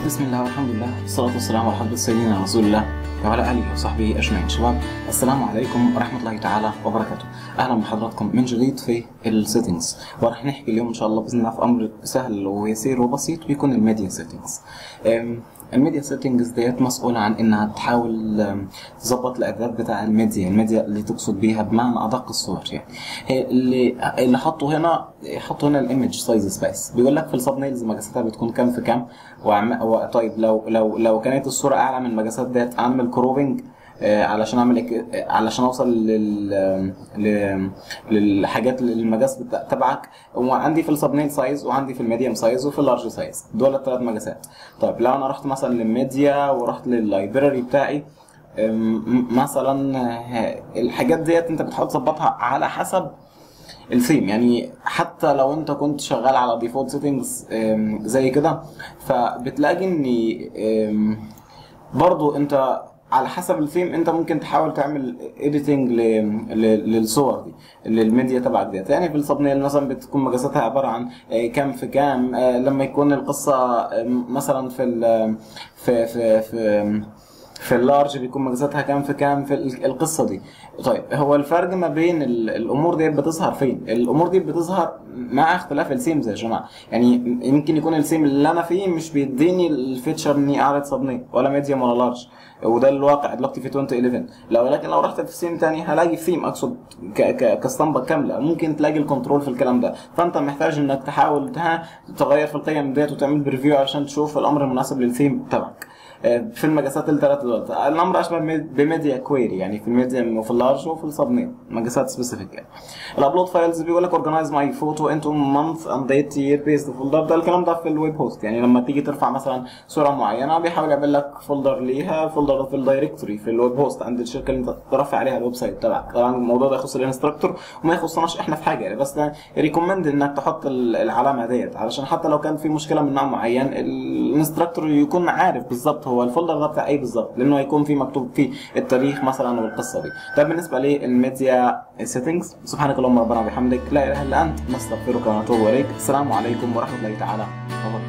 بسم الله والحمد لله والصلاة والسلام على حضرة سيدنا رسول الله وعلى آله وصحبه أجمعين شباب السلام عليكم ورحمة الله تعالى وبركاته أهلا بحضراتكم من جديد في السيتنجز وراح نحكي اليوم إن شاء الله بإذن الله في أمر سهل ويسير وبسيط بيكون الميديا سيتنجز الميديا سيتنجز ديت مسؤولة عن إنها تحاول أم، تظبط الإعداد بتاع الميديا الميديا اللي تقصد بيها بمعنى أدق الصور يعني هي اللي اللي حطوا هنا حطوا هنا الايمج سايزز بس بيقول لك في السب نيلز مقاساتها بتكون كام في كام وعم... و... طيب لو لو لو كانت الصوره اعلى من المقاسات ديت اعمل كروبنج آه، علشان اعمل إك- آه، علشان اوصل لل ل- للحاجات المقاس بتا- تبعك وعندي في السب نيل سايز وعندي في الميديوم سايز وفي اللارج سايز دول الثلاث مقاسات طيب لو انا رحت مثلا للميديا ورحت لللايبراري بتاعي أم، مثلا آه، الحاجات ديت انت بتحاول تظبطها على حسب الثيم يعني حتى لو انت كنت شغال على ديفولت سيتنجز زي كده فبتلاقي ان أم، برضو انت على حسب الثيم انت ممكن تحاول تعمل اديتنج للصور دي للميديا تبعك ديت يعني في الصبنيل مثلا بتكون مقاساتها عباره عن آه، كام في كام آه، لما يكون القصه آه، مثلا في ال- في في في في اللارج بيكون مقاساتها كام في كام في ال- القصه دي طيب هو الفرق ما بين ال- الامور دي بتظهر فين الامور دي بتظهر مع اختلاف السيمز يا جماعه يعني يمكن يكون السيم اللي انا فيه مش بيديني الفيتشر اني اعرض صبني ولا ميديوم ولا لارج وده الواقع دلوقتي في 2011 لو ولكن لو رحت في سيم تاني هلاقي ثيم اقصد ك- ك- كاسطمبه كامله ممكن تلاقي الكنترول في الكلام ده فانت محتاج انك تحاول ها تغير في القيم ديت وتعمل بريفيو عشان تشوف الامر المناسب للثيم تبعك في المقاسات الثلاث دولت الامر اشبه بميد- بميديا كويري يعني في الميديوم وفي اللارج وفي السبنيل مقاسات سبيسيفيك يعني الابلود فايلز بيقول لك اورجنايز ماي فوتو انتو مانث اند ديت يير بيست فولدر ده الكلام ده في الويب هوست يعني لما تيجي ترفع مثلا صوره معينه بيحاول يعمل لك فولدر ليها فولدر في الدايركتوري في الويب هوست عند الشركه اللي انت ترفع عليها الويب سايت تبعك طبعا الموضوع ده يخص الانستراكتور وما يخصناش احنا في حاجه يعني بس ريكومند انك تحط ال- العلامه ديت علشان حتى لو كان في مشكله من نوع معين الانستراكتور يكون عارف بالظبط هو الفولدر ده بتاع ايه بالظبط لانه هيكون في مكتوب فيه التاريخ مثلا والقصه دي ده بالنسبه للميديا سيتنجز سبحانك اللهم ربنا وبحمدك لا اله الا انت نستغفرك ونتوب اليك السلام عليكم ورحمه الله تعالى وبركاته